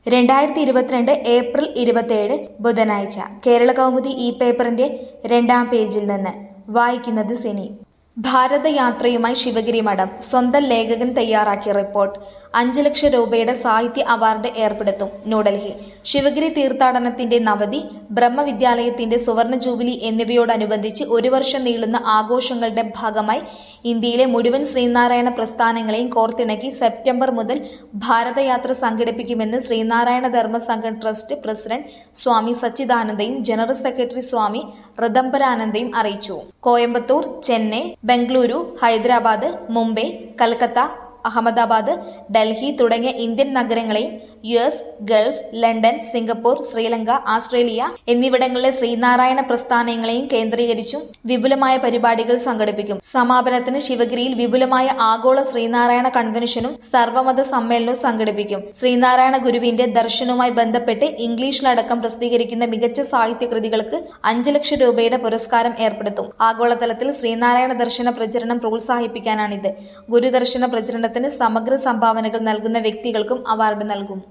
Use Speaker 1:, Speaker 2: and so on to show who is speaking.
Speaker 1: രണ്ടായിരത്തി ഇരുപത്തിരണ്ട് ഏപ്രിൽ ഇരുപത്തിയേഴ് ബുധനാഴ്ച കേരള കൗമുദി ഈ പേപ്പറിന്റെ രണ്ടാം പേജിൽ നിന്ന് വായിക്കുന്നത് സിനി ഭാരതയാത്രയുമായി ശിവഗിരി മഠം സ്വന്തം ലേഖകൻ തയ്യാറാക്കിയ റിപ്പോർട്ട് അഞ്ച് ലക്ഷം രൂപയുടെ സാഹിത്യ അവാർഡ് ഏർപ്പെടുത്തും ന്യൂഡൽഹി ശിവഗിരി തീർത്ഥാടനത്തിന്റെ നവതി ബ്രഹ്മവിദ്യാലയത്തിന്റെ സുവർണ ജൂബിലി എന്നിവയോടനുബന്ധിച്ച് ഒരു വർഷം നീളുന്ന ആഘോഷങ്ങളുടെ ഭാഗമായി ഇന്ത്യയിലെ മുഴുവൻ ശ്രീനാരായണ പ്രസ്ഥാനങ്ങളെയും കോർത്തിണക്കി സെപ്റ്റംബർ മുതൽ ഭാരതയാത്ര സംഘടിപ്പിക്കുമെന്ന് ശ്രീനാരായണ ധർമ്മ സംഘം ട്രസ്റ്റ് പ്രസിഡന്റ് സ്വാമി സച്ചിദാനന്ദയും ജനറൽ സെക്രട്ടറി സ്വാമി ഋദംബരാനന്ദയും അറിയിച്ചു കോയമ്പത്തൂർ ചെന്നൈ ബംഗളൂരു ഹൈദരാബാദ് മുംബൈ കൽക്കത്ത അഹമ്മദാബാദ് ഡൽഹി തുടങ്ങിയ ഇന്ത്യൻ നഗരങ്ങളെയും U S Gulf London Singapore Sri Lanka Australia എന്നിവിടങ്ങളിലെ ശ്രീനാരായണ പ്രസ്ഥാനങ്ങളെയും കേന്ദ്രീകരിച്ചും വിപുലമായ പരിപാടികൾ സംഘടിപ്പിക്കും സമാപനത്തിന് ശിവഗിരിയിൽ വിപുലമായ ആഗോള ശ്രീനാരായണ കൺവെൻഷനും സർവമത സമ്മേളനവും സംഘടിപ്പിക്കും ശ്രീനാരായണ ഗുരുവിന്റെ ദർശനവുമായി ബന്ധപ്പെട്ട് ഇംഗ്ലീഷിലടക്കം പ്രസിദ്ധീകരിക്കുന്ന മികച്ച സാഹിത്യ കൃതികൾക്ക് അഞ്ച് ലക്ഷം രൂപയുടെ പുരസ്കാരം ഏർപ്പെടുത്തും ആഗോളതലത്തിൽ ശ്രീനാരായണ ദർശന പ്രചരണം പ്രോത്സാഹിപ്പിക്കാനാണിത് ഗുരുദർശന പ്രചരണത്തിന് സമഗ്ര സംഭാവനകൾ നൽകുന്ന വ്യക്തികൾക്കും അവാർഡ് നൽകും